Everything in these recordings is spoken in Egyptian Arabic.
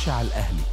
تخافش على الاهلي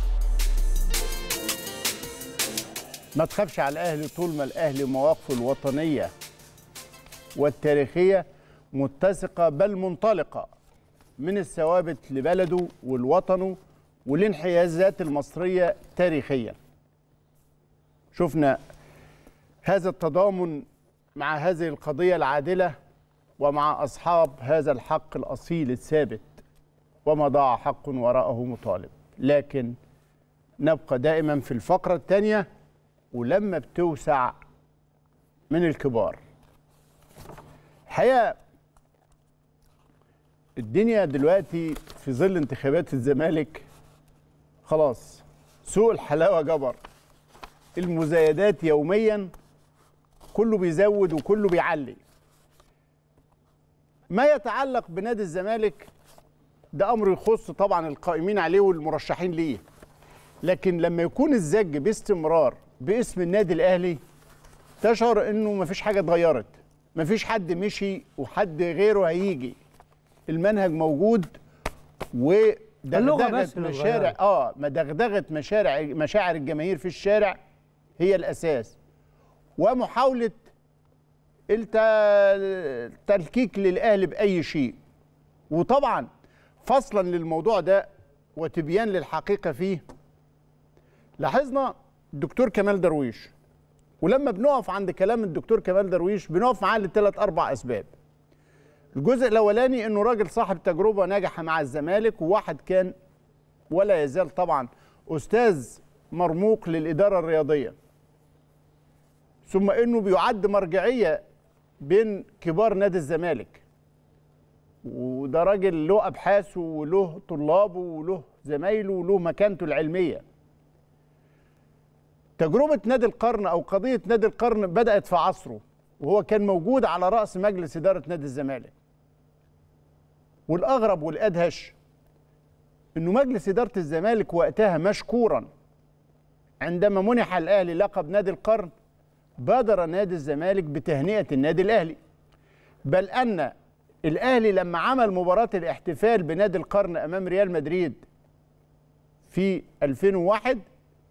ما تخافش على الاهلي طول ما الاهلي مواقفه الوطنيه والتاريخيه متسقه بل منطلقه من الثوابت لبلده والوطنه والانحيازات المصريه تاريخيا. شفنا هذا التضامن مع هذه القضيه العادله ومع اصحاب هذا الحق الاصيل الثابت وما ضاع حق وراءه مطالب، لكن نبقى دائما في الفقره الثانيه ولما بتوسع من الكبار الحقيقه الدنيا دلوقتي في ظل انتخابات الزمالك خلاص سوق الحلاوه جبر المزايدات يوميا كله بيزود وكله بيعلي ما يتعلق بنادي الزمالك ده امر يخص طبعا القائمين عليه والمرشحين ليه لكن لما يكون الزج باستمرار باسم النادي الاهلي تشعر انه مفيش حاجه اتغيرت مفيش حد مشي وحد غيره هيجي المنهج موجود اللغة ودغدغه بس اللي مشارع اتغيرت. اه ما دغدغه مشارع مشاعر الجماهير في الشارع هي الاساس ومحاوله الت- التلكيك للاهلي باي شيء وطبعا فصلا للموضوع ده وتبيان للحقيقه فيه لاحظنا الدكتور كمال درويش ولما بنقف عند كلام الدكتور كمال درويش بنقف معاه لثلاث اربع اسباب الجزء الاولاني انه راجل صاحب تجربه ناجحه مع الزمالك وواحد كان ولا يزال طبعا استاذ مرموق للاداره الرياضيه ثم انه بيعد مرجعيه بين كبار نادي الزمالك وده راجل له ابحاثه وله طلابه وله زمايله وله مكانته العلميه تجربه نادي القرن او قضيه نادي القرن بدات في عصره وهو كان موجود على راس مجلس اداره نادي الزمالك والاغرب والادهش انه مجلس اداره الزمالك وقتها مشكورا عندما منح الاهلي لقب نادي القرن بادر نادي الزمالك بتهنئه النادي الاهلي بل ان الاهلي لما عمل مباراه الاحتفال بنادي القرن امام ريال مدريد في 2001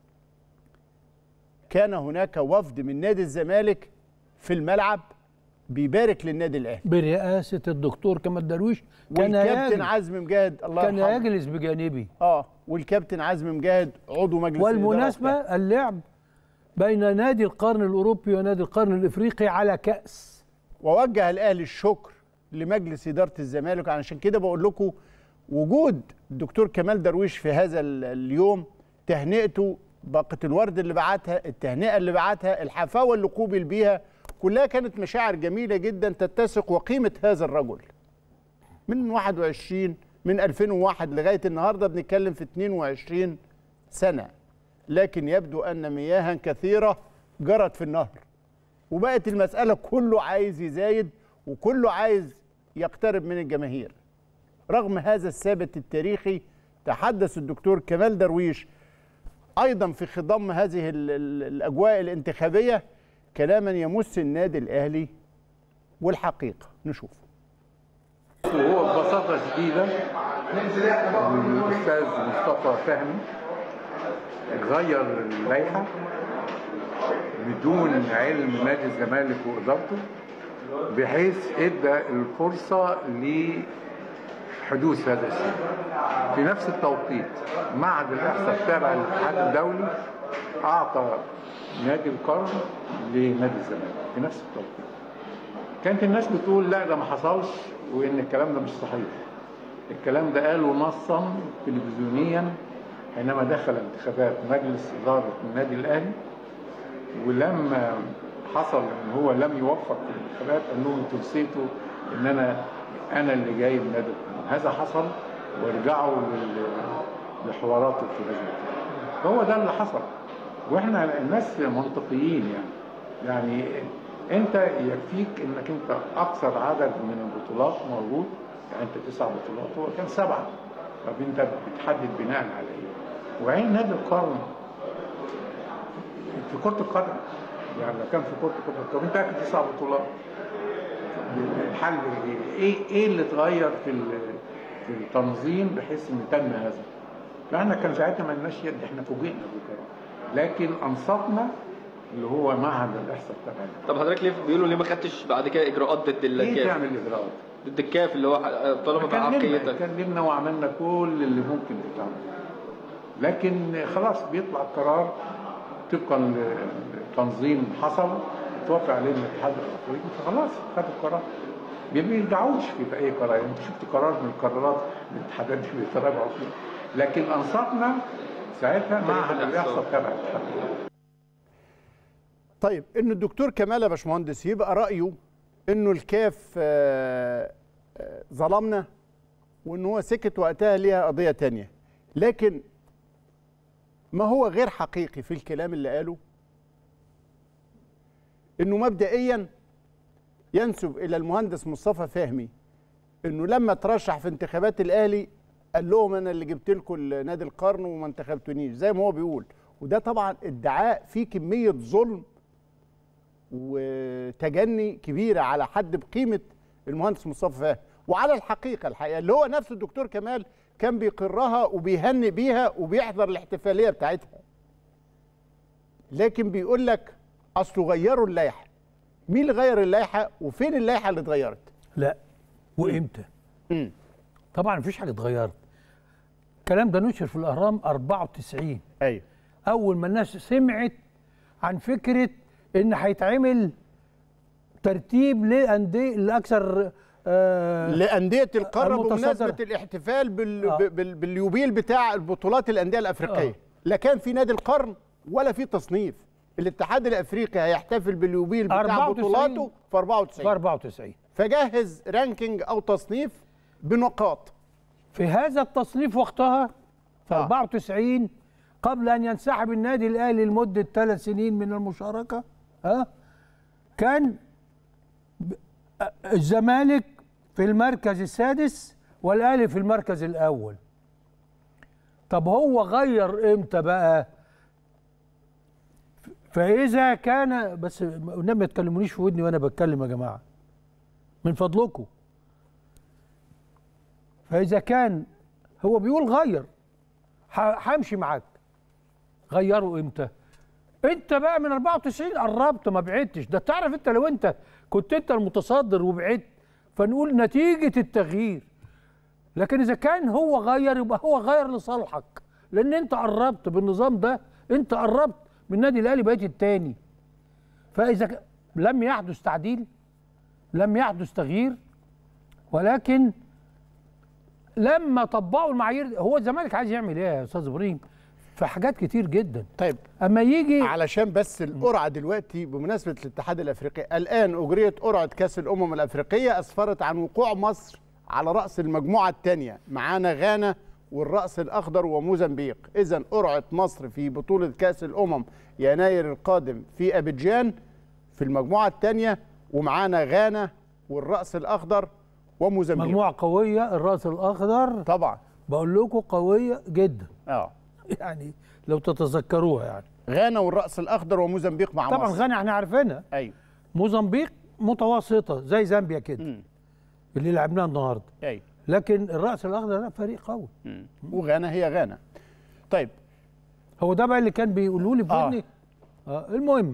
كان هناك وفد من نادي الزمالك في الملعب بيبارك للنادي الاهلي برئاسه الدكتور كمال درويش كان والكابتن يجلس عزمي مجاهد الله كان يرحمه يجلس بجانبي اه والكابتن عزمي مجاهد عضو مجلس والمناسبه الإدارة اللعب بين نادي القرن الاوروبي ونادي القرن الافريقي على كاس ووجه الاهلي الشكر لمجلس اداره الزمالك علشان كده بقول لكم وجود الدكتور كمال درويش في هذا ال- اليوم تهنئته باقه الورد اللي بعتها التهنئه اللي بعتها الحفاوه اللي قوبل بيها كلها كانت مشاعر جميله جدا تتسق وقيمه هذا الرجل من 21 من 2001 لغايه النهارده بنتكلم في 22 سنه لكن يبدو ان مياها كثيره جرت في النهر وبقت المسألة كله عايز يزايد وكله عايز يقترب من الجماهير رغم هذا الثابت التاريخي تحدث الدكتور كمال درويش أيضا في خضم هذه ال- ال- الأجواء الانتخابية كلاما يمس النادي الأهلي والحقيقة نشوف وهو ببساطة شديدة الأستاذ مصطفى فهمي غير اللائحة بدون علم نادي الزمالك وإدارته بحيث ادى الفرصة لحدوث هذا الشيء في نفس التوقيت معهد الإحصاء التابع للاتحاد الدولي أعطى نادي القرن لنادي الزمالك في نفس التوقيت كانت الناس بتقول لا ده ما حصلش وان الكلام ده مش صحيح الكلام ده قاله نصا تلفزيونيا حينما دخل انتخابات مجلس اداره النادي الاهلي ولما حصل ان هو لم يوفق في الانتخابات قال لهم انتوا نسيتوا ان انا انا اللي جاي من نادي القرن هذا حصل وارجعوا لل- لحواراته في هذا الانتخابات. فهو ده اللي حصل واحنا الناس منطقيين يعني يعني انت يكفيك انك انت اكثر عدد من البطولات موجود يعني انت تسع بطولات هو كان سبعه طب انت بتحدد بناء على ايه؟ وعين نادي القرن في كرة القدم يعني لو كان في كرة القدم طب انت اخد تسع بطولات الحل ايه؟ ايه ايه اللي اتغير في ال- في التنظيم بحيث ان تم هذا؟ فاحنا كان ساعتها ما لناش يد احنا فوجئنا بكده لكن انصفنا اللي هو معهد الاحصاء بتاعنا طب حضرتك ليه بيقولوا ليه ما خدتش بعد كده اجراءات ضد ايه الكاف تعمل اجراءات؟ ضد الكاف اللي هو طالما كلمنا بعقيتك كلمنا وعملنا كل اللي ممكن يتعمل لكن خلاص بيطلع قرار طبقا لتنظيم حصل اتوافق عليه من الاتحاد الافريقي فخلاص خدوا القرار ما بيرجعوش في اي قرار يعني انت شفت قرار من القرارات الاتحادات اللي بيتراجعوا فيه لكن انصفنا ساعتها معهد الاحصاء تبع الاتحاد الافريقي طيب ان الدكتور كمال يا باشمهندس يبقى رايه انه الكاف آه، آه، ظلمنا وان هو سكت وقتها ليها قضيه تانية لكن ما هو غير حقيقي في الكلام اللي قاله انه مبدئيا ينسب الى المهندس مصطفى فهمي انه لما ترشح في انتخابات الاهلي قال لهم انا اللي جبت لكم نادي القرن وما انتخبتونيش زي ما هو بيقول وده طبعا ادعاء فيه كميه ظلم وتجني كبيره على حد بقيمه المهندس مصطفى فهمي وعلى الحقيقه الحقيقه اللي هو نفس الدكتور كمال كان بيقرها وبيهني بيها وبيحضر الاحتفاليه بتاعتها لكن بيقول لك اصله غيروا اللائحه مين اللي غير اللائحه وفين اللائحه اللي اتغيرت لا وامتى مم. طبعا مفيش حاجه اتغيرت الكلام ده نشر في الاهرام 94 ايوه اول ما الناس سمعت عن فكره ان هيتعمل ترتيب لانديه الاكثر آه لانديه القاره المتصدرة. بمناسبه الاحتفال بال... آه. بال... باليوبيل بتاع البطولات الانديه الافريقيه آه. لا كان في نادي القرن ولا في تصنيف الاتحاد الافريقي هيحتفل باليوبيل بتاع 94. بطولاته في 94 في 94 فجهز رانكينج او تصنيف بنقاط في هذا التصنيف وقتها في آه. 94 قبل ان ينسحب النادي الاهلي لمده ثلاث سنين من المشاركه ها كان ب- آه، الزمالك في المركز السادس والاهلي في المركز الاول طب هو غير امتى بقى ف- فاذا كان بس قلنا ما تكلمونيش في ودني وانا بتكلم يا جماعه من فضلكم فاذا كان هو بيقول غير ح- همشي معاك غيروا امتى انت بقى من 94 قربت ما بعدتش ده تعرف انت لو انت كنت انت المتصدر وبعدت فنقول نتيجه التغيير لكن اذا كان هو غير يبقى هو غير لصالحك لان انت قربت بالنظام ده انت قربت من النادي الاهلي بقيت التاني فاذا ك- لم يحدث تعديل لم يحدث تغيير ولكن لما طبقوا المعايير هو الزمالك عايز يعمل ايه يا استاذ ابراهيم في حاجات كتير جدا طيب اما يجي علشان بس القرعه دلوقتي بمناسبه الاتحاد الافريقي الان اجريت قرعه كاس الامم الافريقيه اسفرت عن وقوع مصر على راس المجموعه الثانيه معانا غانا والراس الاخضر وموزمبيق اذا قرعه مصر في بطوله كاس الامم يناير القادم في ابيجان في المجموعه الثانيه ومعانا غانا والراس الاخضر وموزمبيق مجموعه قويه الراس الاخضر طبعا بقول لكم قويه جدا اه يعني لو تتذكروها يعني غانا والراس الاخضر وموزمبيق مع طبعا مصر غانا احنا عارفينها ايوه موزمبيق متوسطه زي زامبيا كده مم. اللي لعبناها النهارده ايوه لكن الراس الاخضر لا فريق قوي مم. وغانا هي غانا طيب هو ده بقى اللي كان بيقولوا لي في آه. ودني آه. المهم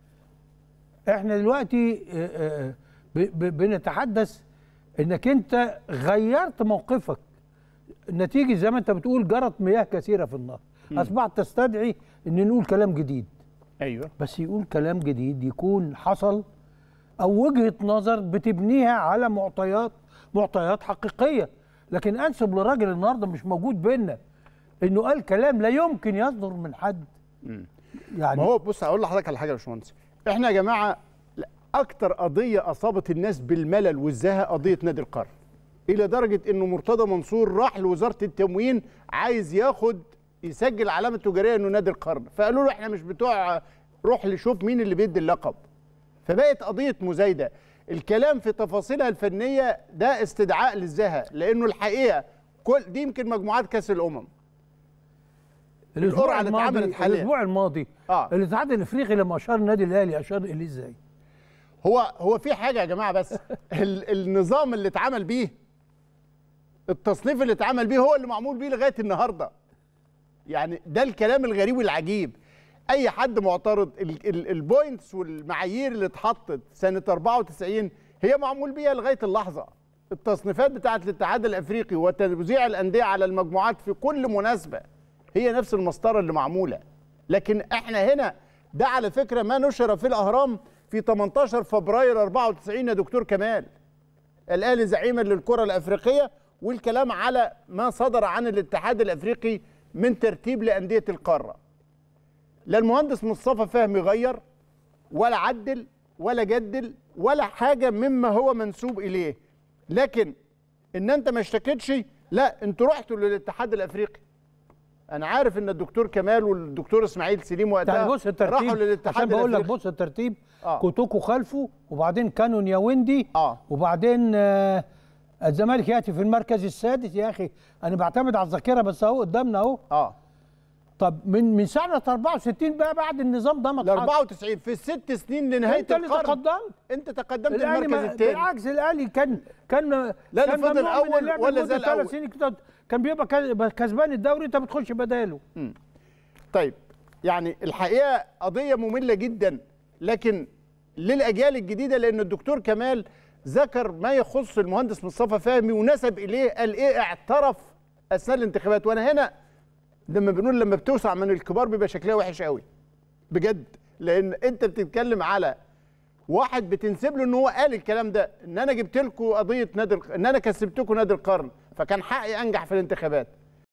احنا دلوقتي آه، آه، ب- ب- بنتحدث انك انت غيرت موقفك نتيجه زي ما انت بتقول جرت مياه كثيره في النهر اصبحت تستدعي ان نقول كلام جديد ايوه بس يقول كلام جديد يكون حصل او وجهه نظر بتبنيها على معطيات معطيات حقيقيه لكن انسب لراجل النهارده مش موجود بينا انه قال كلام لا يمكن يصدر من حد يعني ما هو بص هقول لحضرتك على حاجه يا باشمهندس احنا يا جماعه اكتر قضيه اصابت الناس بالملل والزهق قضيه نادي القرن الى درجه انه مرتضى منصور راح لوزاره التموين عايز ياخد يسجل علامه تجاريه انه نادي القرن فقالوا له احنا مش بتوع روح لشوف مين اللي بيدي اللقب فبقت قضيه مزايده الكلام في تفاصيلها الفنيه ده استدعاء للزهق لانه الحقيقه كل دي يمكن مجموعات كاس الامم القرعة اللي اتعملت حاليا. الاسبوع الماضي آه. الاتحاد الافريقي لما اشار النادي الاهلي اشار اليه ازاي؟ هو هو في حاجه يا جماعه بس ال النظام اللي اتعمل بيه التصنيف اللي اتعمل بيه هو اللي معمول بيه لغايه النهارده يعني ده الكلام الغريب والعجيب اي حد معترض ال- ال- البوينتس والمعايير اللي اتحطت سنه 94 هي معمول بيها لغايه اللحظه التصنيفات بتاعه الاتحاد الافريقي وتوزيع الانديه على المجموعات في كل مناسبه هي نفس المسطره اللي معموله لكن احنا هنا ده على فكره ما نشر في الاهرام في 18 فبراير 94 يا دكتور كمال الاهلي زعيما للكره الافريقيه والكلام على ما صدر عن الاتحاد الافريقي من ترتيب لانديه القاره لا المهندس مصطفى فهمي غير ولا عدل ولا جدل ولا حاجه مما هو منسوب اليه لكن ان انت ما اشتكيتش لا انتوا رحتوا للاتحاد الافريقي انا عارف ان الدكتور كمال والدكتور اسماعيل سليم وقتها يعني بص الترتيب راحوا للاتحاد عشان بقول لك الافريقي بص الترتيب آه. كوتوكو خلفه وبعدين كانو نياوندي آه. وبعدين آه الزمالك ياتي في المركز السادس يا اخي انا بعتمد على الذاكره بس اهو قدامنا اهو اه طب من من سنه 64 بقى بعد النظام ده ما ل اتحط. 94 في الست سنين لنهايه انت اللي القرن تقدمت انت تقدمت الاهلي المركز ما- الثاني بالعكس الاهلي كان كان لا، كان لا فضل ممنوع من أول اللعب ولا لمدة زال ثلاث أول. سنين كده كان بيبقى كا- كسبان الدوري انت بتخش بداله طيب يعني الحقيقه قضيه ممله جدا لكن للاجيال الجديده لان الدكتور كمال ذكر ما يخص المهندس مصطفى فهمي ونسب اليه قال ايه اعترف اثناء الانتخابات وانا هنا لما بنقول لما بتوسع من الكبار بيبقى شكلها وحش قوي بجد لان انت بتتكلم على واحد بتنسب له ان هو قال الكلام ده ان انا جبت لكم قضيه نادي الق- ان انا كسبتكم نادي القرن فكان حقي انجح في الانتخابات